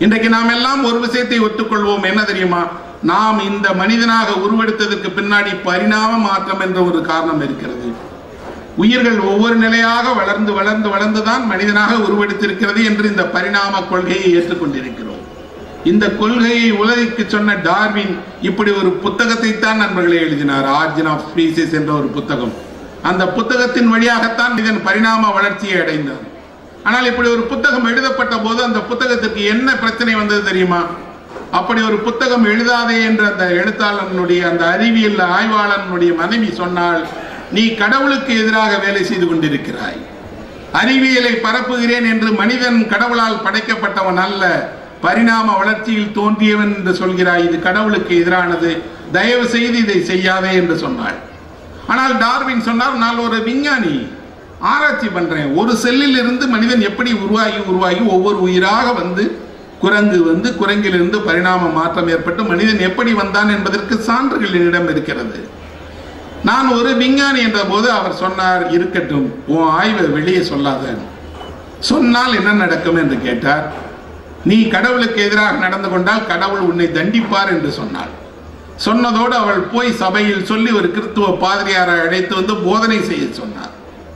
இன்றைக்கு நாம் எல்லாம் ஒரு விஷயத்தை ஒத்துக்கொள்வோம் என்ன தெரியுமா நாம் இந்த மனிதனாக உருவெடுத்ததற்கு பின்னாடி பரிணாம மாற்றம் என்ற ஒரு காரணம் இருக்கிறது உயிர்கள் ஒவ்வொரு நிலையாக வளர்ந்து வளர்ந்து வளர்ந்துதான் மனிதனாக உருவெடுத்திருக்கிறது என்று இந்த பரிணாம கொள்கையை ஏற்றுக்கொண்டிருக்கிறோம் இந்த கொள்கையை உலகிற்கு சொன்ன டார்வின் இப்படி ஒரு புத்தகத்தை தான் நண்பர்களே எழுதினார் ஆர்ஜின் ஆஃப் ஸ்பீசிஸ் என்ற ஒரு புத்தகம் அந்த புத்தகத்தின் வழியாகத்தான் இதன் பரிணாம வளர்ச்சியை அடைந்தார் ஆனால் இப்படி ஒரு புத்தகம் எழுதப்பட்ட போது அந்த புத்தகத்திற்கு என்ன பிரச்சனை வந்தது தெரியுமா அப்படி ஒரு புத்தகம் எழுதாதே என்ற அந்த எழுத்தாளனுடைய அந்த அறிவியல் ஆய்வாளனுடைய மனைவி சொன்னால் நீ கடவுளுக்கு எதிராக வேலை செய்து கொண்டிருக்கிறாய் அறிவியலை பரப்புகிறேன் என்று மனிதன் கடவுளால் படைக்கப்பட்டவன் அல்ல பரிணாம வளர்ச்சியில் தோன்றியவன் என்று சொல்கிறாய் இது கடவுளுக்கு எதிரானது தயவு செய்து இதை செய்யாதே என்று சொன்னாள் ஆனால் டார்வின் சொன்னார் நான் ஒரு விஞ்ஞானி ஆராய்ச்சி பண்றேன் ஒரு செல்லில் இருந்து மனிதன் எப்படி உருவாகி உருவாகி ஒவ்வொரு உயிராக வந்து குரங்கு வந்து குரங்கிலிருந்து பரிணாம மாற்றம் ஏற்பட்டு மனிதன் எப்படி வந்தான் என்பதற்கு சான்றுகள் என்னிடம் இருக்கிறது நான் ஒரு விஞ்ஞானி என்ற போது அவர் சொன்னார் இருக்கட்டும் உன் ஆய்வை வெளியே சொல்லாத சொன்னால் என்ன நடக்கும் என்று கேட்டார் நீ கடவுளுக்கு எதிராக நடந்து கொண்டால் கடவுள் உன்னை தண்டிப்பார் என்று சொன்னாள் சொன்னதோடு அவள் போய் சபையில் சொல்லி ஒரு கிறிஸ்துவ பாதிரியாரை அழைத்து வந்து போதனை செய்ய சொன்னார்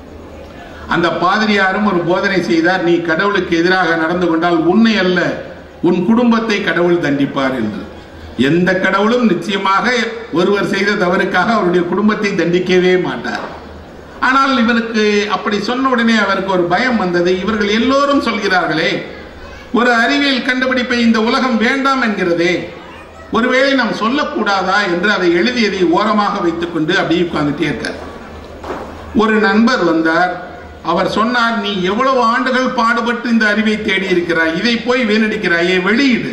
அந்த பாதிரியாரும் ஒரு போதனை செய்தார் நீ கடவுளுக்கு எதிராக நடந்து கொண்டால் உன்னை அல்ல உன் குடும்பத்தை கடவுள் தண்டிப்பார் என்று எந்த கடவுளும் நிச்சயமாக ஒருவர் செய்த தவறுக்காக அவருடைய குடும்பத்தை தண்டிக்கவே மாட்டார் ஆனால் இவருக்கு அப்படி சொன்ன உடனே அவருக்கு ஒரு பயம் வந்தது இவர்கள் எல்லோரும் சொல்கிறார்களே ஒரு அறிவியல் கண்டுபிடிப்பை இந்த உலகம் வேண்டாம் என்கிறதே ஒருவேளை நாம் சொல்லக்கூடாதா என்று அதை எழுதியதை ஓரமாக வைத்துக்கொண்டு அப்படியே உட்கார்ந்துட்டே இருக்கார் ஒரு நண்பர் வந்தார் அவர் சொன்னார் நீ எவ்வளவு ஆண்டுகள் பாடுபட்டு இந்த அறிவை தேடி இருக்கிறாய் இதை போய் வீணடிக்கிறாயே வெளியிடு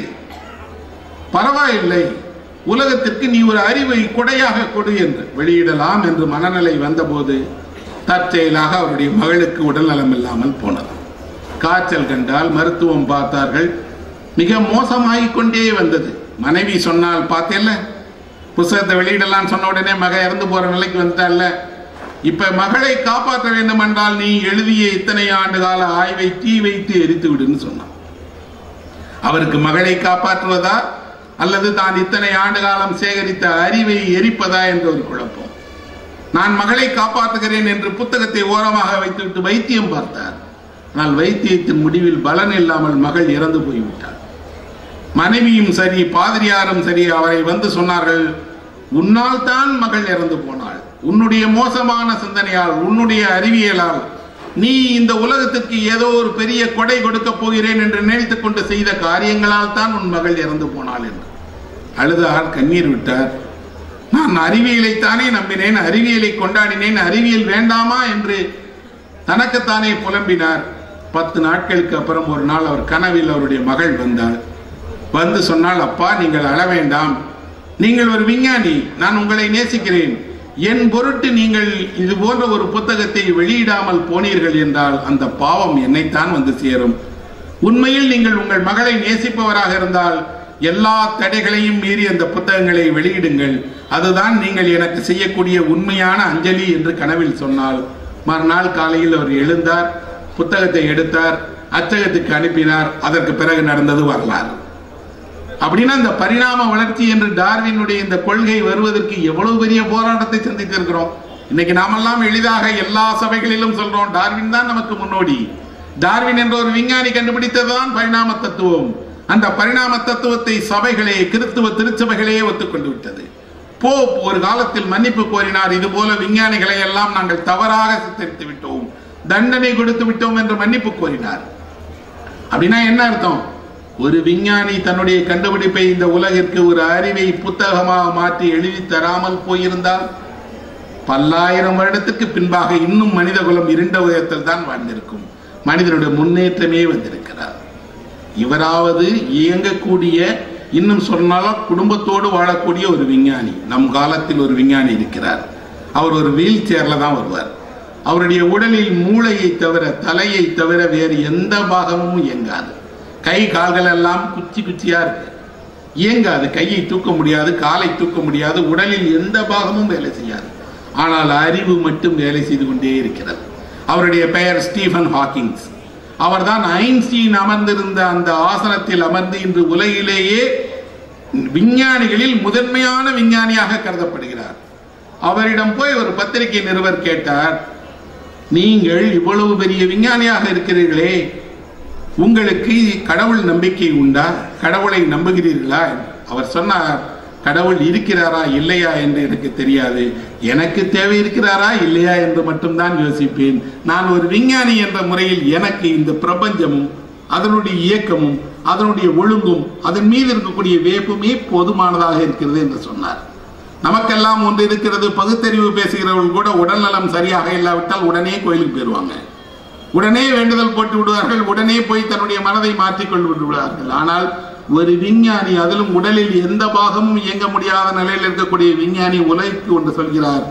பரவாயில்லை உலகத்திற்கு நீ ஒரு அறிவை கொடையாக கொடு என்று வெளியிடலாம் என்று மனநிலை வந்தபோது தற்செயலாக அவருடைய மகளுக்கு உடல்நலம் இல்லாமல் போனது காய்ச்சல் கண்டால் மருத்துவம் பார்த்தார்கள் மிக மோசமாகிக் கொண்டே வந்தது மனைவி சொன்னால் பார்த்தேல்ல புஸ்தகத்தை வெளியிடலாம் சொன்ன உடனே மக இறந்து போற நிலைக்கு வந்துட்டால இப்ப மகளை காப்பாற்ற வேண்டும் என்றால் நீ எழுதிய இத்தனை ஆண்டு கால ஆய்வை தீ வைத்து எரித்து விடுன்னு சொன்னான் அவருக்கு மகளை காப்பாற்றுவதா அல்லது தான் இத்தனை ஆண்டு காலம் சேகரித்த அறிவை எரிப்பதா என்ற ஒரு குழப்பம் நான் மகளை காப்பாற்றுகிறேன் என்று புத்தகத்தை ஓரமாக வைத்துவிட்டு வைத்தியம் பார்த்தார் ஆனால் வைத்தியத்தின் முடிவில் பலன் இல்லாமல் மகள் இறந்து போய்விட்டார் மனைவியும் சரி பாதிரியாரும் சரி அவரை வந்து சொன்னார்கள் உன்னால் தான் மகள் இறந்து போனாள் உன்னுடைய மோசமான சிந்தனையால் உன்னுடைய அறிவியலால் நீ இந்த உலகத்திற்கு ஏதோ ஒரு பெரிய கொடை கொடுக்க போகிறேன் என்று நினைத்துக் கொண்டு செய்த காரியங்களால் தான் உன் மகள் இறந்து போனாள் என்று அழுதார் கண்ணீர் விட்டார் நான் அறிவியலைத்தானே நம்பினேன் அறிவியலை கொண்டாடினேன் அறிவியல் வேண்டாமா என்று தனக்குத்தானே புலம்பினார் பத்து நாட்களுக்கு அப்புறம் ஒரு நாள் அவர் கனவில் அவருடைய மகள் வந்தாள் வந்து சொன்னால் அப்பா நீங்கள் அழ வேண்டாம் நீங்கள் ஒரு விஞ்ஞானி நான் உங்களை நேசிக்கிறேன் என் பொருட்டு நீங்கள் இது போன்ற ஒரு புத்தகத்தை வெளியிடாமல் போனீர்கள் என்றால் அந்த பாவம் என்னைத்தான் வந்து சேரும் உண்மையில் நீங்கள் உங்கள் மகளை நேசிப்பவராக இருந்தால் எல்லா தடைகளையும் மீறி அந்த புத்தகங்களை வெளியிடுங்கள் அதுதான் நீங்கள் எனக்கு செய்யக்கூடிய உண்மையான அஞ்சலி என்று கனவில் சொன்னால் மறுநாள் காலையில் அவர் எழுந்தார் புத்தகத்தை எடுத்தார் அச்சகத்துக்கு அனுப்பினார் அதற்கு பிறகு நடந்தது வரலாறு அப்படின்னா இந்த பரிணாம வளர்ச்சி என்று டார்வினுடைய இந்த கொள்கை வருவதற்கு எவ்வளவு பெரிய போராட்டத்தை சந்தித்திருக்கிறோம் இன்னைக்கு நாமெல்லாம் எளிதாக எல்லா சபைகளிலும் சொல்றோம் டார்வின் தான் நமக்கு முன்னோடி டார்வின் என்ற ஒரு விஞ்ஞானி கண்டுபிடித்ததுதான் பரிணாம தத்துவம் அந்த பரிணாம தத்துவத்தை சபைகளே கிறிஸ்துவ திருச்சபைகளே ஒத்துக்கொண்டு விட்டது போப் ஒரு காலத்தில் மன்னிப்பு கோரினார் இது போல விஞ்ஞானிகளை எல்லாம் நாங்கள் தவறாக சித்தரித்து விட்டோம் தண்டனை கொடுத்து விட்டோம் என்று மன்னிப்பு கோரினார் அப்படின்னா என்ன அர்த்தம் ஒரு விஞ்ஞானி தன்னுடைய கண்டுபிடிப்பை இந்த உலகிற்கு ஒரு அறிவை புத்தகமாக மாற்றி எழுதி தராமல் போயிருந்தால் பல்லாயிரம் வருடத்துக்கு பின்பாக இன்னும் மனித குலம் இருண்ட உயரத்தில் தான் வாழ்ந்திருக்கும் மனிதனுடைய முன்னேற்றமே வந்திருக்கிறார் இவராவது இயங்கக்கூடிய இன்னும் சொன்னாலும் குடும்பத்தோடு வாழக்கூடிய ஒரு விஞ்ஞானி நம் காலத்தில் ஒரு விஞ்ஞானி இருக்கிறார் அவர் ஒரு வீல் சேர்ல தான் வருவார் அவருடைய உடலில் மூளையை தவிர தலையை தவிர வேறு எந்த பாகமும் இயங்காது கை கால்கள் எல்லாம் குச்சி குச்சியா இருக்கு இயங்காது கையை தூக்க முடியாது காலை தூக்க முடியாது உடலில் எந்த பாகமும் வேலை செய்யாது ஆனால் அறிவு மட்டும் வேலை செய்து கொண்டே இருக்கிறது அவருடைய பெயர் ஸ்டீஃபன் ஹாக்கிங்ஸ் அவர்தான் ஐன்ஸ்டீன் அமர்ந்திருந்த அந்த ஆசனத்தில் அமர்ந்து இன்று உலகிலேயே விஞ்ஞானிகளில் முதன்மையான விஞ்ஞானியாக கருதப்படுகிறார் அவரிடம் போய் ஒரு பத்திரிகை நிருபர் கேட்டார் நீங்கள் இவ்வளவு பெரிய விஞ்ஞானியாக இருக்கிறீர்களே உங்களுக்கு கடவுள் நம்பிக்கை உண்டா கடவுளை நம்புகிறீர்களா அவர் சொன்னார் கடவுள் இருக்கிறாரா இல்லையா என்று எனக்கு தெரியாது எனக்கு தேவை இருக்கிறாரா இல்லையா என்று மட்டும்தான் யோசிப்பேன் நான் ஒரு விஞ்ஞானி என்ற முறையில் எனக்கு இந்த பிரபஞ்சமும் அதனுடைய இயக்கமும் அதனுடைய ஒழுங்கும் அதன் மீது இருக்கக்கூடிய வேப்புமே போதுமானதாக இருக்கிறது என்று சொன்னார் நமக்கெல்லாம் ஒன்று இருக்கிறது பகுத்தறிவு பேசுகிறவர்கள் கூட உடல்நலம் சரியாக இல்லாவிட்டால் உடனே கோயிலுக்கு போயிடுவாங்க உடனே வேண்டுதல் போட்டு விடுவார்கள் உடனே போய் தன்னுடைய மனதை மாற்றிக்கொண்டு விடுவார்கள் ஆனால் ஒரு விஞ்ஞானி அதிலும் உடலில் எந்த பாகமும் இயங்க முடியாத நிலையில் இருக்கக்கூடிய விஞ்ஞானி உலகிற்கு ஒன்று சொல்கிறார்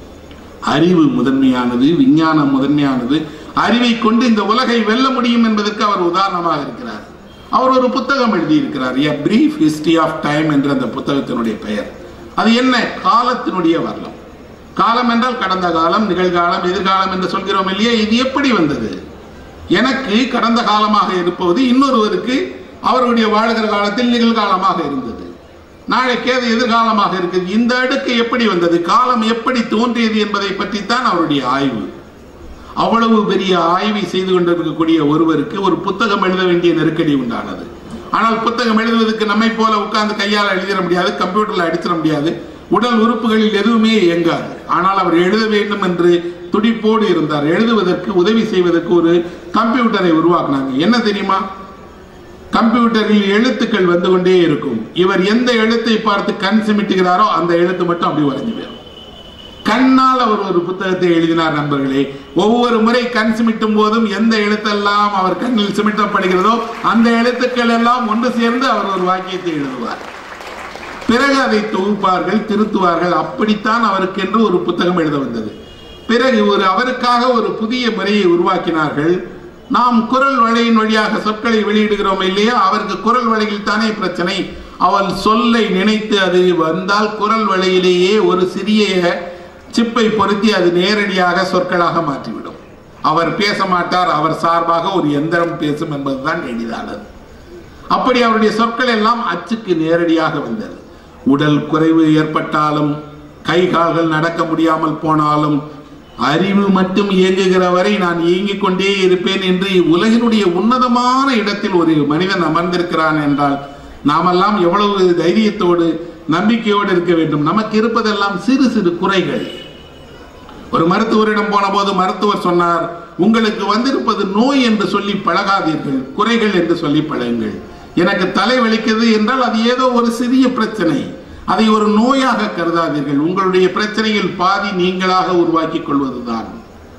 அறிவு முதன்மையானது விஞ்ஞானம் முதன்மையானது அறிவை கொண்டு இந்த உலகை வெல்ல முடியும் என்பதற்கு அவர் உதாரணமாக இருக்கிறார் அவர் ஒரு புத்தகம் எழுதியிருக்கிறார் a brief history of time என்ற அந்த புத்தகத்தினுடைய பெயர் அது என்ன காலத்தினுடைய வரலம் காலம் என்றால் கடந்த காலம் நிகழ்காலம் எதிர்காலம் என்று சொல்கிறோம் இல்லையா இது எப்படி வந்தது எனக்கு கடந்த காலமாக இருப்பது இன்னொருவருக்கு அவருடைய வாழ்கிற காலத்தில் நிகழ்காலமாக இருந்தது நாளைக்கு அது எதிர்காலமாக இருக்குது இந்த அடுக்கு எப்படி வந்தது காலம் எப்படி தோன்றியது என்பதை பற்றித்தான் அவருடைய ஆய்வு அவ்வளவு பெரிய ஆய்வை செய்து கொண்டிருக்கக்கூடிய ஒருவருக்கு ஒரு புத்தகம் எழுத வேண்டிய நெருக்கடி உண்டானது ஆனால் புத்தகம் எழுதுவதற்கு நம்மை போல உட்கார்ந்து கையால் எழுதிட முடியாது கம்ப்யூட்டர்ல அடிச்சிட முடியாது உடல் உறுப்புகளில் எதுவுமே இயங்காது ஆனால் அவர் எழுத வேண்டும் என்று துடிப்போடு இருந்தார் எழுதுவதற்கு உதவி செய்வதற்கு ஒரு கம்ப்யூட்டரை உருவாக்குனாங்க என்ன தெரியுமா கம்ப்யூட்டரில் எழுத்துக்கள் வந்து கொண்டே இருக்கும் இவர் எந்த எழுத்தை பார்த்து கண் சிமிட்டுகிறாரோ அந்த எழுத்து மட்டும் அப்படி வரைஞ்சு போயிடும் கண்ணால் அவர் ஒரு புத்தகத்தை எழுதினார் நண்பர்களே ஒவ்வொரு முறை கண் சிமிட்டும் போதும் எந்த எழுத்தெல்லாம் அவர் கண்ணில் சிமிட்டப்படுகிறதோ அந்த எழுத்துக்கள் எல்லாம் ஒன்று சேர்ந்து அவர் ஒரு வாக்கியத்தை எழுதுவார் பிறகு அதை தொகுப்பார்கள் திருத்துவார்கள் அப்படித்தான் அவருக்கென்று ஒரு புத்தகம் எழுத வந்தது பிறகு ஒரு அவருக்காக ஒரு புதிய முறையை உருவாக்கினார்கள் நாம் குரல் வழியின் வழியாக சொற்களை வெளியிடுகிறோம் இல்லையா அவருக்கு குரல் வழியில் தானே பிரச்சனை அவள் சொல்லை நினைத்து அது வந்தால் குரல் வழியிலேயே ஒரு சிறிய சிப்பை பொருத்தி அது நேரடியாக சொற்களாக மாற்றிவிடும் அவர் பேச மாட்டார் அவர் சார்பாக ஒரு எந்திரம் பேசும் என்பதுதான் எளிதானது அப்படி அவருடைய சொற்கள் எல்லாம் அச்சுக்கு நேரடியாக வந்தது உடல் குறைவு ஏற்பட்டாலும் கை கால்கள் நடக்க முடியாமல் போனாலும் அறிவு மட்டும் இயங்குகிற வரை நான் இயங்கிக் கொண்டே இருப்பேன் என்று உலகினுடைய உன்னதமான இடத்தில் ஒரு மனிதன் அமர்ந்திருக்கிறான் என்றால் நாமெல்லாம் எவ்வளவு தைரியத்தோடு நம்பிக்கையோடு இருக்க வேண்டும் நமக்கு இருப்பதெல்லாம் சிறு சிறு குறைகள் ஒரு மருத்துவரிடம் போன போது மருத்துவர் சொன்னார் உங்களுக்கு வந்திருப்பது நோய் என்று சொல்லி பழகாதீர்கள் குறைகள் என்று சொல்லி பழகுங்கள் எனக்கு தலை வலிக்கிறது என்றால் அது ஏதோ ஒரு சிறிய பிரச்சனை அதை ஒரு நோயாக கருதாதீர்கள் உங்களுடைய பிரச்சனையில் பாதி நீங்களாக உருவாக்கிக் கொள்வதுதான்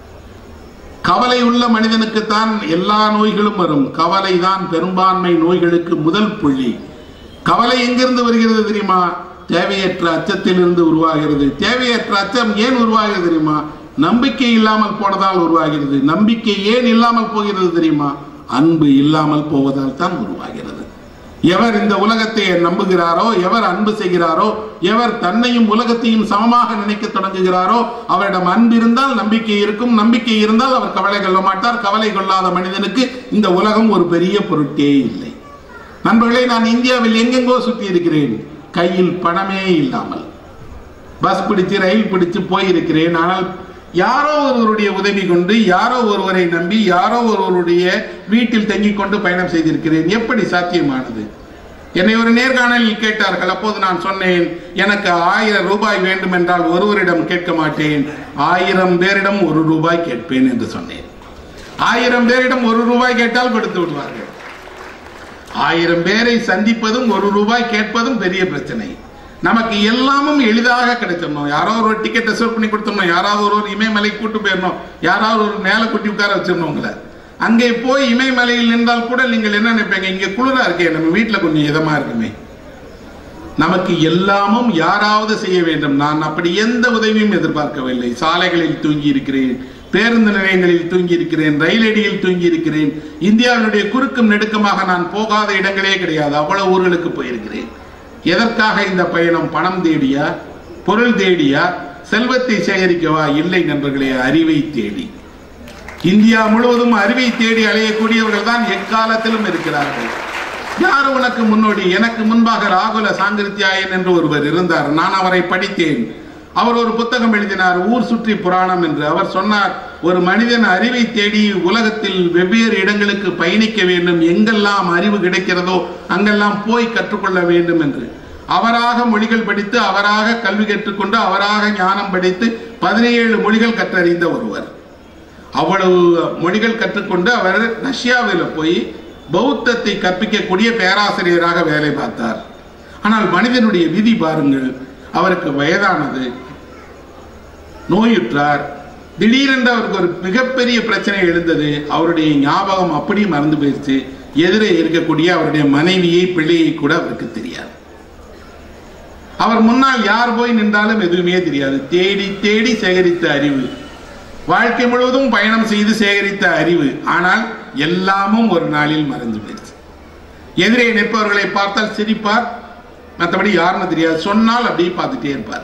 கவலை உள்ள மனிதனுக்குத்தான் எல்லா நோய்களும் வரும் கவலை தான் பெரும்பான்மை நோய்களுக்கு முதல் புள்ளி கவலை எங்கிருந்து வருகிறது தெரியுமா தேவையற்ற அச்சத்திலிருந்து உருவாகிறது தேவையற்ற அச்சம் ஏன் உருவாகிறது தெரியுமா நம்பிக்கை இல்லாமல் போனதால் உருவாகிறது நம்பிக்கை ஏன் இல்லாமல் போகிறது தெரியுமா அன்பு இல்லாமல் போவதால் தான் உருவாகிறது எவர் இந்த உலகத்தை நம்புகிறாரோ எவர் அன்பு செய்கிறாரோ எவர் தன்னையும் உலகத்தையும் சமமாக நினைக்க தொடங்குகிறாரோ அவரிடம் அன்பு இருந்தால் நம்பிக்கை இருக்கும் நம்பிக்கை இருந்தால் அவர் கவலை கொள்ள மாட்டார் கவலை கொள்ளாத மனிதனுக்கு இந்த உலகம் ஒரு பெரிய பொருட்டே இல்லை நண்பர்களே நான் இந்தியாவில் எங்கெங்கோ சுற்றி இருக்கிறேன் கையில் பணமே இல்லாமல் பஸ் பிடிச்சு ரயில் பிடிச்சு போயிருக்கிறேன் ஆனால் யாரோ ஒருவருடைய உதவி கொண்டு யாரோ ஒருவரை நம்பி யாரோ ஒருவருடைய வீட்டில் தங்கிக் கொண்டு பயணம் செய்திருக்கிறேன் எப்படி சாத்தியமானது என்னை ஒரு நேர்காணலில் கேட்டார்கள் அப்போது நான் சொன்னேன் எனக்கு ஆயிரம் ரூபாய் வேண்டும் என்றால் ஒருவரிடம் கேட்க மாட்டேன் ஆயிரம் பேரிடம் ஒரு ரூபாய் கேட்பேன் என்று சொன்னேன் ஆயிரம் பேரிடம் ஒரு ரூபாய் கேட்டால் கொடுத்து விடுவார்கள் ஆயிரம் பேரை சந்திப்பதும் ஒரு ரூபாய் கேட்பதும் பெரிய பிரச்சனை நமக்கு எல்லாமும் எளிதாக கிடைச்சிடணும் யாரோ ஒரு டிக்கெட் ரிசர்வ் பண்ணி கொடுத்துடணும் யாராவது ஒரு ஒரு இமயமலை கூட்டு போயிடணும் யாராவது ஒரு மேலே குட்டி உட்கார வச்சிடணும் உங்களை அங்கே போய் இமயமலையில் நின்றால் கூட நீங்கள் என்ன நினைப்பீங்க இங்கே குளிரா இருக்கே நம்ம வீட்டில் கொஞ்சம் இதமா இருக்குமே நமக்கு எல்லாமும் யாராவது செய்ய வேண்டும் நான் அப்படி எந்த உதவியும் எதிர்பார்க்கவில்லை சாலைகளில் தூங்கி இருக்கிறேன் பேருந்து நிலையங்களில் தூங்கி இருக்கிறேன் ரயிலடியில் தூங்கி இருக்கிறேன் இந்தியாவினுடைய குறுக்கும் நெடுக்கமாக நான் போகாத இடங்களே கிடையாது அவ்வளவு ஊர்களுக்கு போயிருக்கிறேன் எதற்காக இந்த பயணம் பணம் தேடியா பொருள் தேடியா செல்வத்தை சேகரிக்கவா இல்லை நண்பர்களே அறிவை தேடி இந்தியா முழுவதும் அறிவை தேடி அலையக்கூடியவர்கள் தான் எக்காலத்திலும் இருக்கிறார்கள் யார் உனக்கு முன்னோடி எனக்கு முன்பாக ராகுல சாங்கிருத்தியாயன் என்று ஒருவர் இருந்தார் நான் அவரை படித்தேன் அவர் ஒரு புத்தகம் எழுதினார் ஊர் சுற்றி புராணம் என்று அவர் சொன்னார் ஒரு மனிதன் அறிவை தேடி உலகத்தில் வெவ்வேறு இடங்களுக்கு பயணிக்க வேண்டும் எங்கெல்லாம் அறிவு கிடைக்கிறதோ அங்கெல்லாம் போய் கற்றுக்கொள்ள வேண்டும் என்று அவராக மொழிகள் படித்து அவராக கல்வி கற்றுக்கொண்டு அவராக ஞானம் படித்து பதினேழு மொழிகள் கற்றறிந்த ஒருவர் அவ்வளவு மொழிகள் கற்றுக்கொண்டு அவர் ரஷ்யாவில் போய் பௌத்தத்தை கற்பிக்கக்கூடிய பேராசிரியராக வேலை பார்த்தார் ஆனால் மனிதனுடைய விதி பாருங்கள் அவருக்கு வயதானது நோயுற்றார் திடீரென்று அவருக்கு ஒரு மிகப்பெரிய பிரச்சனை எழுந்தது அவருடைய ஞாபகம் அப்படி மறந்து போயிடுச்சு எதிரே இருக்கக்கூடிய அவருடைய மனைவியை பிள்ளையை கூட அவருக்கு தெரியாது அவர் முன்னால் யார் போய் நின்றாலும் எதுவுமே தெரியாது தேடி தேடி சேகரித்த அறிவு வாழ்க்கை முழுவதும் பயணம் செய்து சேகரித்த அறிவு ஆனால் எல்லாமும் ஒரு நாளில் மறைந்து போயிடுச்சு எதிரே நிற்பவர்களை பார்த்தால் சிரிப்பார் மற்றபடி யாருன்னு தெரியாது சொன்னால் அப்படியே பார்த்துட்டே இருப்பார்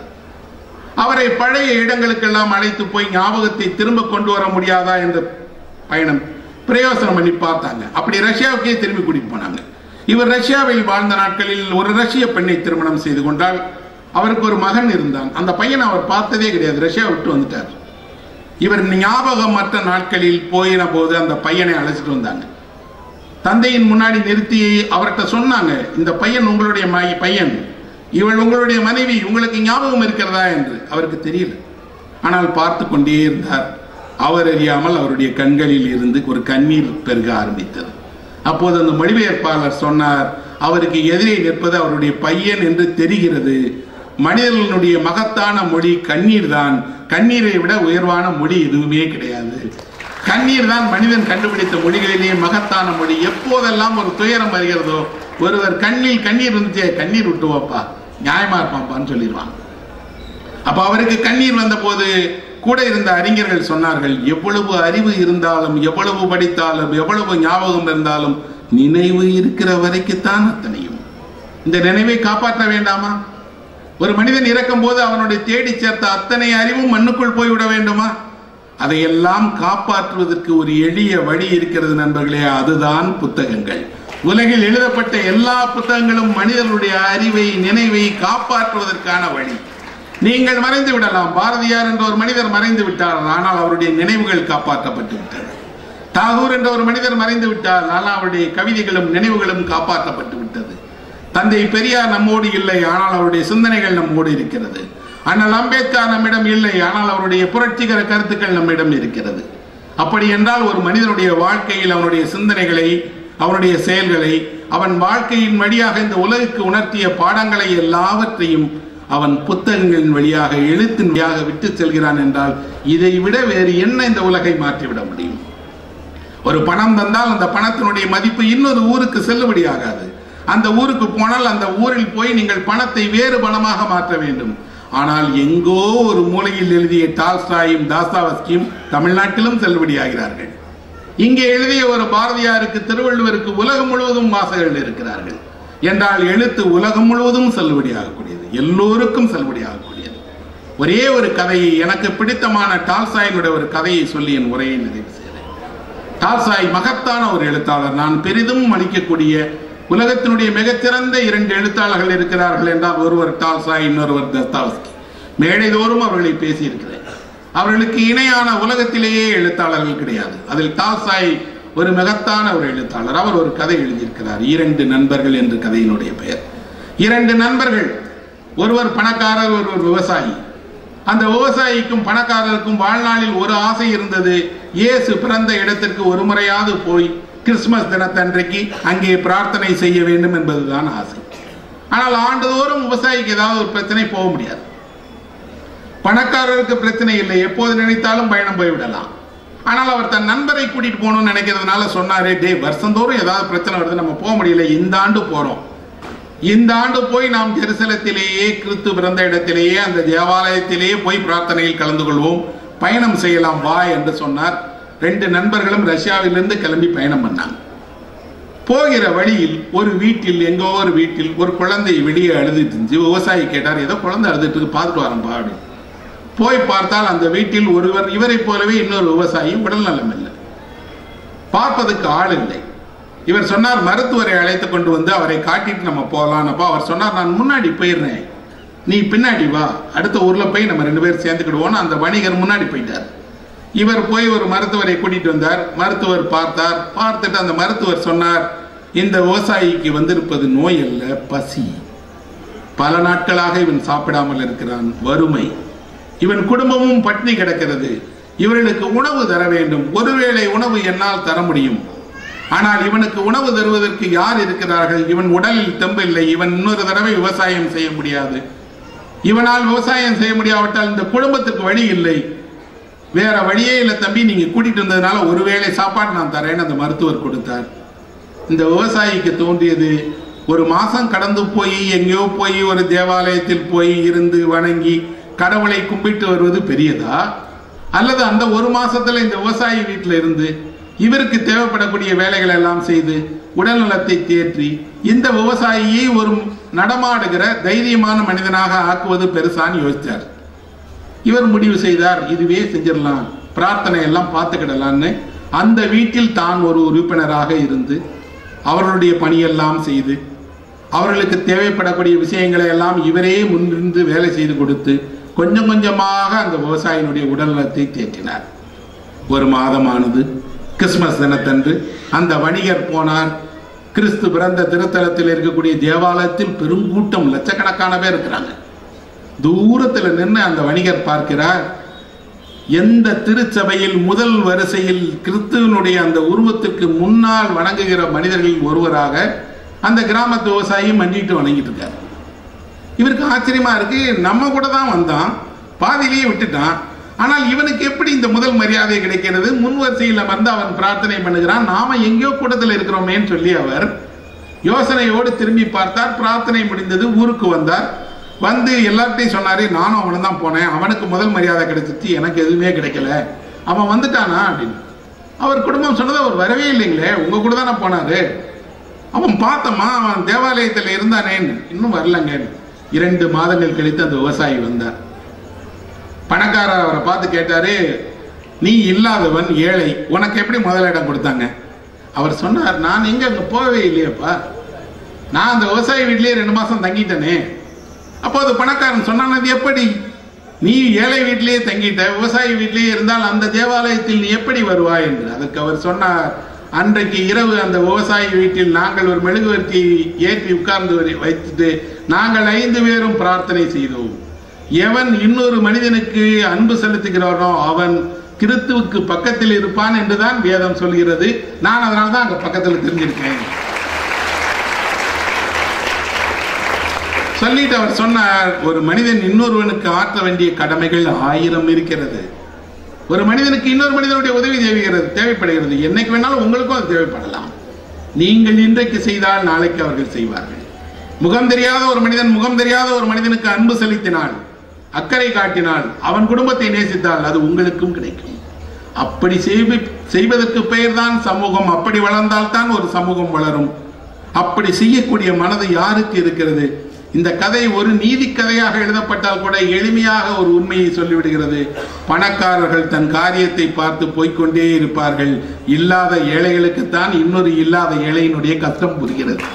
அவரை பழைய இடங்களுக்கெல்லாம் அழைத்து போய் ஞாபகத்தை திரும்ப கொண்டு வர முடியாதா என்ற பயணம் பிரயோசனம் பண்ணி பார்த்தாங்க அப்படி ரஷ்யாவுக்கே திரும்பி கூட்டிட்டு போனாங்க இவர் ரஷ்யாவில் வாழ்ந்த நாட்களில் ஒரு ரஷ்ய பெண்ணை திருமணம் செய்து கொண்டால் அவருக்கு ஒரு மகன் இருந்தான் அந்த பையன் அவர் பார்த்ததே கிடையாது ரஷ்யா விட்டு வந்துட்டார் இவர் ஞாபகமற்ற நாட்களில் போயின போது அந்த பையனை அழைச்சிட்டு வந்தாங்க தந்தையின் முன்னாடி நிறுத்தி அவர்கிட்ட சொன்னாங்க இந்த பையன் உங்களுடைய ம- பையன் இவள் உங்களுடைய மனைவி உங்களுக்கு ஞாபகம் இருக்கிறதா என்று அவருக்கு தெரியல ஆனால் பார்த்து கொண்டே இருந்தார் அவர் அறியாமல் அவருடைய கண்களில் இருந்து ஒரு கண்ணீர் பெருக ஆரம்பித்தது அப்போது அந்த மொழிபெயர்ப்பாளர் சொன்னார் அவருக்கு எதிரே நிற்பது அவருடைய பையன் என்று தெரிகிறது மனிதர்களுடைய மகத்தான மொழி கண்ணீர் தான் கண்ணீரை விட உயர்வான மொழி எதுவுமே கிடையாது கண்ணீர் தான் மனிதன் கண்டுபிடித்த மொழிகளிலேயே மகத்தான மொழி எப்போதெல்லாம் ஒரு துயரம் வருகிறதோ ஒருவர் கண்ணில் கண்ணீர் வந்துச்சே கண்ணீர் விட்டு வைப்பா நியாயமா இருப்பான்ப்பான்னு சொல்லிடுவாங்க அப்ப அவருக்கு கண்ணீர் வந்த போது கூட இருந்த அறிஞர்கள் சொன்னார்கள் எவ்வளவு அறிவு இருந்தாலும் எவ்வளவு படித்தாலும் எவ்வளவு ஞாபகம் இருந்தாலும் நினைவு இருக்கிற வரைக்குத்தான் அத்தனையும் இந்த நினைவை காப்பாற்ற வேண்டாமா ஒரு மனிதன் இறக்கும் போது அவனுடைய தேடி சேர்த்த அத்தனை அறிவும் மண்ணுக்குள் போய்விட வேண்டுமா அதையெல்லாம் காப்பாற்றுவதற்கு ஒரு எளிய வழி இருக்கிறது நண்பர்களே அதுதான் புத்தகங்கள் உலகில் எழுதப்பட்ட எல்லா புத்தகங்களும் மனிதனுடைய அறிவை நினைவை காப்பாற்றுவதற்கான வழி நீங்கள் மறைந்து விடலாம் பாரதியார் என்ற ஒரு மனிதர் மறைந்து விட்டார் ஆனால் அவருடைய நினைவுகள் காப்பாற்றப்பட்டு விட்டது தாகூர் என்ற ஒரு மனிதர் மறைந்து விட்டார் ஆனால் அவருடைய கவிதைகளும் நினைவுகளும் காப்பாற்றப்பட்டு விட்டது தந்தை பெரியார் நம்மோடு இல்லை ஆனால் அவருடைய சிந்தனைகள் நம்மோடு இருக்கிறது அண்ணல் அம்பேத்கர் நம்மிடம் இல்லை ஆனால் அவருடைய புரட்சிகர கருத்துக்கள் நம்மிடம் இருக்கிறது அப்படி என்றால் ஒரு மனிதனுடைய வாழ்க்கையில் அவனுடைய சிந்தனைகளை அவனுடைய செயல்களை அவன் வாழ்க்கையின் வழியாக இந்த உலகுக்கு உணர்த்திய பாடங்களை எல்லாவற்றையும் அவன் புத்தகங்களின் வழியாக எழுத்தின் வழியாக விட்டு செல்கிறான் என்றால் இதை விட வேறு என்ன இந்த உலகை மாற்றிவிட முடியும் ஒரு பணம் தந்தால் அந்த பணத்தினுடைய மதிப்பு இன்னொரு ஊருக்கு செல்லுபடியாகாது அந்த ஊருக்கு போனால் அந்த ஊரில் போய் நீங்கள் பணத்தை வேறு பணமாக மாற்ற வேண்டும் ஆனால் எங்கோ ஒரு மூலையில் எழுதிய டால்ஸ்டாயும் தாஸ்தாவஸ்கியும் தமிழ்நாட்டிலும் செல்லுபடியாகிறார்கள் இங்கே எழுதிய ஒரு பாரதியாருக்கு திருவள்ளுவருக்கு உலகம் முழுவதும் வாசகர்கள் இருக்கிறார்கள் என்றால் எழுத்து உலகம் முழுவதும் செல்லுபடியாகக்கூடியது எல்லோருக்கும் செல்லுபடியாகக்கூடியது ஒரே ஒரு கதையை எனக்கு பிடித்தமான டால்சாயினுடைய ஒரு கதையை சொல்லி என் உரையை நிறைவு செய்கிறேன் டால்சாய் மகத்தான ஒரு எழுத்தாளர் நான் பெரிதும் மதிக்கக்கூடிய உலகத்தினுடைய மிகச்சிறந்த இரண்டு எழுத்தாளர்கள் இருக்கிறார்கள் என்றால் ஒருவர் டால்சாய் இன்னொருவர் தஸ்தாவஸ்கி மேடை தோறும் அவர்களை பேசியிருக்கிறேன் அவர்களுக்கு இணையான உலகத்திலேயே எழுத்தாளர்கள் கிடையாது அதில் டால்சாய் ஒரு மகத்தான ஒரு எழுத்தாளர் அவர் ஒரு கதை எழுதியிருக்கிறார் இரண்டு நண்பர்கள் என்று கதையினுடைய பெயர் இரண்டு நண்பர்கள் ஒருவர் பணக்காரர் ஒருவர் விவசாயி அந்த விவசாயிக்கும் பணக்காரருக்கும் வாழ்நாளில் ஒரு ஆசை இருந்தது இயேசு பிறந்த இடத்திற்கு ஒரு முறையாவது போய் கிறிஸ்துமஸ் தினத்தன்றைக்கு அங்கே பிரார்த்தனை செய்ய வேண்டும் என்பதுதான் ஆசை ஆனால் ஆண்டுதோறும் விவசாயிக்கு ஏதாவது ஒரு பிரச்சனை போக முடியாது பணக்காரருக்கு பிரச்சனை இல்லை எப்போது நினைத்தாலும் பயணம் போய்விடலாம் ஆனால் அவர் தன் நண்பரை கூட்டிட்டு போகணும்னு நினைக்கிறதுனால சொன்னாரே டே வருஷந்தோறும் ஏதாவது பிரச்சனை வருது நம்ம போக முடியல இந்த ஆண்டு போறோம் இந்த ஆண்டு போய் நாம் ஜெருசலத்திலேயே கிறிஸ்து பிறந்த இடத்திலேயே அந்த தேவாலயத்திலேயே போய் பிரார்த்தனையில் கலந்து கொள்வோம் பயணம் செய்யலாம் வா என்று சொன்னார் ரெண்டு நண்பர்களும் ரஷ்யாவிலிருந்து கிளம்பி பயணம் பண்ணாங்க போகிற வழியில் ஒரு வீட்டில் எங்கோ ஒரு வீட்டில் ஒரு குழந்தை வெளியே அழுதுட்டு இருந்துச்சு விவசாயி கேட்டார் ஏதோ குழந்தை அழுதுட்டு இருக்கு பார்த்துட்டு வரேன்பா அப்படின்னு போய் பார்த்தால் அந்த வீட்டில் ஒருவர் இவரை போலவே இன்னொரு விவசாயி உடல் நலம் இல்லை பார்ப்பதற்கு ஆள் இல்லை இவர் சொன்னார் மருத்துவரை அழைத்து கொண்டு வந்து அவரை காட்டிட்டு நம்ம போகலாம்னப்போ அவர் சொன்னார் நான் முன்னாடி போயிடுறேன் நீ பின்னாடி வா அடுத்த ஊர்ல போய் நம்ம ரெண்டு பேரும் சேர்ந்துக்கிடுவோம்னு அந்த வணிகர் முன்னாடி போயிட்டார் இவர் போய் ஒரு மருத்துவரை கூட்டிட்டு வந்தார் மருத்துவர் பார்த்தார் பார்த்துட்டு அந்த மருத்துவர் சொன்னார் இந்த விவசாயிக்கு வந்திருப்பது நோய் அல்ல பசி பல நாட்களாக இவன் சாப்பிடாமல் இருக்கிறான் வறுமை இவன் குடும்பமும் பட்டினி கிடக்கிறது இவர்களுக்கு உணவு தர வேண்டும் ஒருவேளை உணவு என்னால் தர முடியும் ஆனால் இவனுக்கு உணவு தருவதற்கு யார் இருக்கிறார்கள் இவன் உடலில் தெம்பில்லை இவன் இன்னொரு தடவை விவசாயம் செய்ய முடியாது இவனால் விவசாயம் செய்ய முடியாவிட்டால் இந்த குடும்பத்துக்கு வழி இல்லை வேற வழியே இல்லை தம்பி நீங்க கூட்டிட்டு வந்ததுனால ஒருவேளை சாப்பாடு நான் தரேன்னு அந்த மருத்துவர் கொடுத்தார் இந்த விவசாயிக்கு தோன்றியது ஒரு மாசம் கடந்து போய் எங்கேயோ போய் ஒரு தேவாலயத்தில் போய் இருந்து வணங்கி கடவுளை கும்பிட்டு வருவது பெரியதா அல்லது அந்த ஒரு மாசத்துல இந்த விவசாயி வீட்டில் இருந்து இவருக்கு தேவைப்படக்கூடிய வேலைகள் எல்லாம் செய்து உடல் நலத்தை தேற்றி இந்த விவசாயியை ஒரு நடமாடுகிற தைரியமான மனிதனாக ஆக்குவது பெருசான்னு யோசிச்சார் இவர் முடிவு செய்தார் இதுவே செஞ்சிடலாம் பிரார்த்தனை எல்லாம் பார்த்துக்கிடலான்னு அந்த வீட்டில் தான் ஒரு உறுப்பினராக இருந்து அவர்களுடைய பணியெல்லாம் செய்து அவர்களுக்கு தேவைப்படக்கூடிய விஷயங்களை எல்லாம் இவரே முன்னிருந்து வேலை செய்து கொடுத்து கொஞ்சம் கொஞ்சமாக அந்த விவசாயினுடைய உடல்நலத்தை தேற்றினார் ஒரு மாதமானது கிறிஸ்மஸ் தினத்தன்று அந்த வணிகர் போனார் கிறிஸ்து பிறந்த திருத்தலத்தில் இருக்கக்கூடிய தேவாலயத்தில் பெருங்கூட்டம் லட்சக்கணக்கான பேர் இருக்கிறாங்க தூரத்தில் நின்று அந்த வணிகர் பார்க்கிறார் எந்த திருச்சபையில் முதல் வரிசையில் கிறிஸ்துவனுடைய அந்த உருவத்திற்கு முன்னால் வணங்குகிற மனிதர்களில் ஒருவராக அந்த கிராமத்து விவசாயி மண்டிட்டு வணங்கிட்டு இருக்காரு இவருக்கு ஆச்சரியமா இருக்கு நம்ம கூட தான் வந்தான் பாதியிலேயே விட்டுட்டான் ஆனால் இவனுக்கு எப்படி இந்த முதல் மரியாதை கிடைக்கிறது முன் வரிசையில் அமர்ந்து அவன் பிரார்த்தனை பண்ணுகிறான் நாம எங்கேயோ கூட்டத்தில் இருக்கிறோமேன்னு சொல்லி அவர் யோசனையோடு திரும்பி பார்த்தார் பிரார்த்தனை முடிந்தது ஊருக்கு வந்தார் வந்து எல்லார்ட்டையும் சொன்னாரு நானும் அவனு தான் போனேன் அவனுக்கு முதல் மரியாதை கிடைச்சிச்சு எனக்கு எதுவுமே கிடைக்கல அவன் வந்துட்டானா அப்படின்னு அவர் குடும்பம் சொன்னது அவர் வரவே இல்லைங்களே உங்க கூட தானே போனாரு அவன் பார்த்தம்மா அவன் தேவாலயத்தில் இருந்தானேன்னு இன்னும் வரலங்க இரண்டு மாதங்கள் கழித்து அந்த விவசாயி வந்தார் பணக்காரர் அவரை பார்த்து கேட்டாரு நீ இல்லாதவன் ஏழை உனக்கு எப்படி முதலிடம் கொடுத்தாங்க அவர் சொன்னார் நான் எங்க அங்க போகவே இல்லையப்பா நான் அந்த விவசாயி வீட்லயே ரெண்டு மாசம் தங்கிட்டேனே அப்போ அது பணக்காரன் சொன்னான் அது எப்படி நீ ஏழை வீட்டிலேயே தங்கிட்ட விவசாயி வீட்டிலேயே இருந்தால் அந்த தேவாலயத்தில் நீ எப்படி வருவாய் என்று அதற்கு அவர் சொன்னார் அன்றைக்கு இரவு அந்த விவசாயி வீட்டில் நாங்கள் ஒரு மெழுகுவர்த்தி ஏற்றி உட்கார்ந்து வரை- வைத்துட்டு நாங்கள் ஐந்து பேரும் பிரார்த்தனை செய்தோம் எவன் இன்னொரு மனிதனுக்கு அன்பு செலுத்துகிறானோ அவன் கிறிஸ்துவுக்கு பக்கத்தில் இருப்பான் என்றுதான் வேதம் சொல்கிறது நான் அதனால தான் அங்க பக்கத்தில் தெரிஞ்சிருக்கேன் சொல்லிட்டு அவர் சொன்னார் ஒரு மனிதன் இன்னொருவனுக்கு ஆற்ற வேண்டிய கடமைகள் ஆயிரம் இருக்கிறது ஒரு மனிதனுக்கு இன்னொரு மனிதனுடைய உதவி தேவைகிறது தேவைப்படுகிறது என்னைக்கு வேணாலும் உங்களுக்கும் அது தேவைப்படலாம் நீங்கள் இன்றைக்கு செய்தால் நாளைக்கு அவர்கள் செய்வார்கள் முகம் தெரியாத ஒரு மனிதன் முகம் தெரியாத ஒரு மனிதனுக்கு அன்பு செலுத்தினால் அக்கறை காட்டினால் அவன் குடும்பத்தை நேசித்தால் அது உங்களுக்கும் கிடைக்கும் அப்படி செய்வி செய்வதற்கு பெயர்தான் சமூகம் அப்படி வளர்ந்தால் தான் ஒரு சமூகம் வளரும் அப்படி செய்யக்கூடிய மனது யாருக்கு இருக்கிறது இந்த கதை ஒரு நீதி கதையாக எழுதப்பட்டால் கூட எளிமையாக ஒரு உண்மையை சொல்லிவிடுகிறது பணக்காரர்கள் தன் காரியத்தை பார்த்து போய்க்கொண்டே இருப்பார்கள் இல்லாத ஏழைகளுக்குத்தான் இன்னொரு இல்லாத ஏழையினுடைய கஷ்டம் புரிகிறது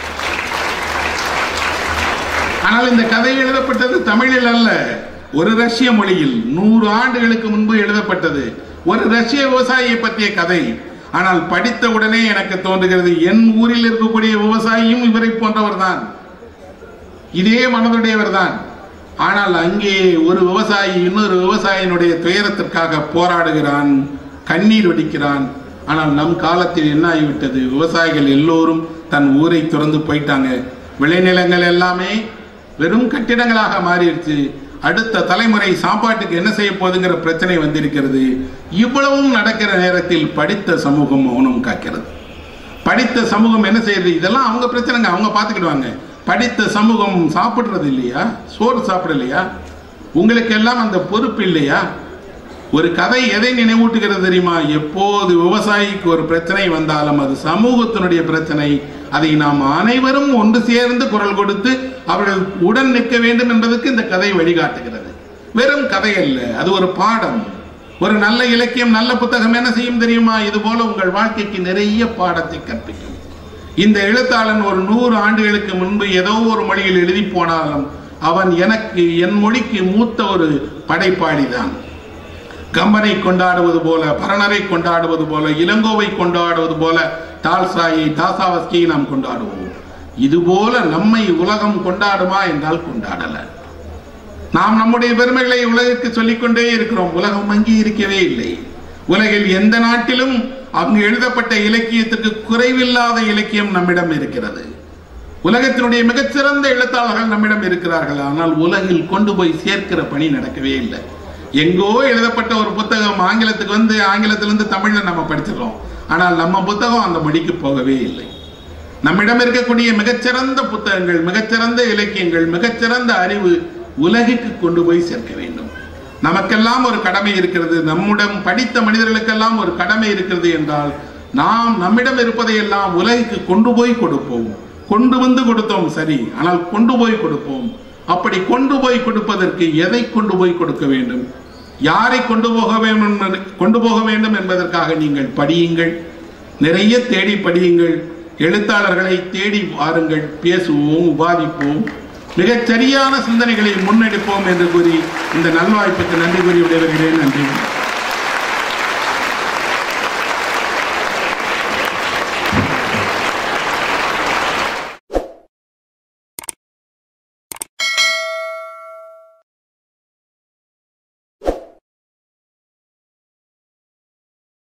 ஆனால் இந்த கதை எழுதப்பட்டது தமிழில் அல்ல ஒரு ரஷ்ய மொழியில் நூறு ஆண்டுகளுக்கு முன்பு எழுதப்பட்டது ஒரு ரஷ்ய விவசாயியை பற்றிய கதை ஆனால் படித்த உடனே எனக்கு தோன்றுகிறது என் ஊரில் இருக்கக்கூடிய விவசாயியும் இவரை போன்றவர்தான் இதே மனதுடையவர் தான் ஆனால் அங்கே ஒரு விவசாயி இன்னொரு விவசாயினுடைய துயரத்திற்காக போராடுகிறான் கண்ணீர் வடிக்கிறான் ஆனால் நம் காலத்தில் என்ன ஆகிவிட்டது விவசாயிகள் எல்லோரும் தன் ஊரை துறந்து போயிட்டாங்க விளைநிலங்கள் எல்லாமே வெறும் கட்டிடங்களாக மாறிடுச்சு அடுத்த தலைமுறை சாப்பாட்டுக்கு என்ன செய்ய போகுதுங்கிற பிரச்சனை வந்திருக்கிறது இவ்வளவும் நடக்கிற நேரத்தில் படித்த சமூகம் மௌனம் காக்கிறது படித்த சமூகம் என்ன செய்யுது இதெல்லாம் அவங்க பிரச்சனைங்க அவங்க பார்த்துக்கிடுவாங்க படித்த சமூகம் சாப்பிடுறது இல்லையா சோறு சாப்பிடலையா உங்களுக்கு எல்லாம் அந்த பொறுப்பு இல்லையா ஒரு கதை எதை நினைவூட்டுகிறது தெரியுமா எப்போது விவசாயிக்கு ஒரு பிரச்சனை வந்தாலும் அது சமூகத்தினுடைய பிரச்சனை அதை நாம் அனைவரும் ஒன்று சேர்ந்து குரல் கொடுத்து அவர்கள் உடன் நிற்க வேண்டும் என்பதற்கு இந்த கதை வழிகாட்டுகிறது வெறும் கதை அல்ல அது ஒரு பாடம் ஒரு நல்ல இலக்கியம் நல்ல புத்தகம் என்ன செய்யும் தெரியுமா இது போல உங்கள் வாழ்க்கைக்கு நிறைய பாடத்தை கற்பிக்கும் இந்த எழுத்தாளன் ஒரு நூறு ஆண்டுகளுக்கு முன்பு ஏதோ ஒரு மொழியில் எழுதி போனாலும் அவன் எனக்கு என் மொழிக்கு மூத்த ஒரு படைப்பாளிதான் கம்பனை கொண்டாடுவது போல பரணரை கொண்டாடுவது போல இளங்கோவை கொண்டாடுவது போல டால்சாயை தாசாவஸ்கியை நாம் கொண்டாடுவோம் இதுபோல நம்மை உலகம் கொண்டாடுமா என்றால் கொண்டாடல நாம் நம்முடைய பெருமைகளை உலகிற்கு சொல்லிக்கொண்டே இருக்கிறோம் உலகம் அங்கீகரிக்கவே இல்லை உலகில் எந்த நாட்டிலும் அங்கு எழுதப்பட்ட இலக்கியத்துக்கு குறைவில்லாத இலக்கியம் நம்மிடம் இருக்கிறது உலகத்தினுடைய மிகச்சிறந்த எழுத்தாளர்கள் நம்மிடம் இருக்கிறார்கள் ஆனால் உலகில் கொண்டு போய் சேர்க்கிற பணி நடக்கவே இல்லை எங்கோ எழுதப்பட்ட ஒரு புத்தகம் ஆங்கிலத்துக்கு வந்து ஆங்கிலத்திலிருந்து தமிழ்ல நம்ம படிச்சிடறோம் ஆனால் நம்ம புத்தகம் அந்த மொழிக்கு போகவே இல்லை நம்மிடம் இருக்கக்கூடிய மிகச்சிறந்த புத்தகங்கள் மிகச்சிறந்த இலக்கியங்கள் மிகச்சிறந்த அறிவு உலகிற்கு கொண்டு போய் சேர்க்க வேண்டும் நமக்கெல்லாம் ஒரு கடமை இருக்கிறது நம்முடன் படித்த மனிதர்களுக்கெல்லாம் ஒரு கடமை இருக்கிறது என்றால் நாம் நம்மிடம் இருப்பதையெல்லாம் உலகிற்கு கொண்டு போய் கொடுப்போம் கொண்டு வந்து கொடுத்தோம் சரி ஆனால் கொண்டு போய் கொடுப்போம் அப்படி கொண்டு போய் கொடுப்பதற்கு எதை கொண்டு போய் கொடுக்க வேண்டும் யாரை கொண்டு போக வேண்டும் என்று- கொண்டு போக வேண்டும் என்பதற்காக நீங்கள் படியுங்கள் நிறைய தேடி படியுங்கள் எழுத்தாளர்களை தேடி வாருங்கள் பேசுவோம் விவாதிப்போம் மிகச் சரியான சிந்தனைகளை முன்னெடுப்போம் என்று கூறி இந்த நல்வாய்ப்புக்கு நன்றி கூறி விடைபெறுகிறேன் நன்றி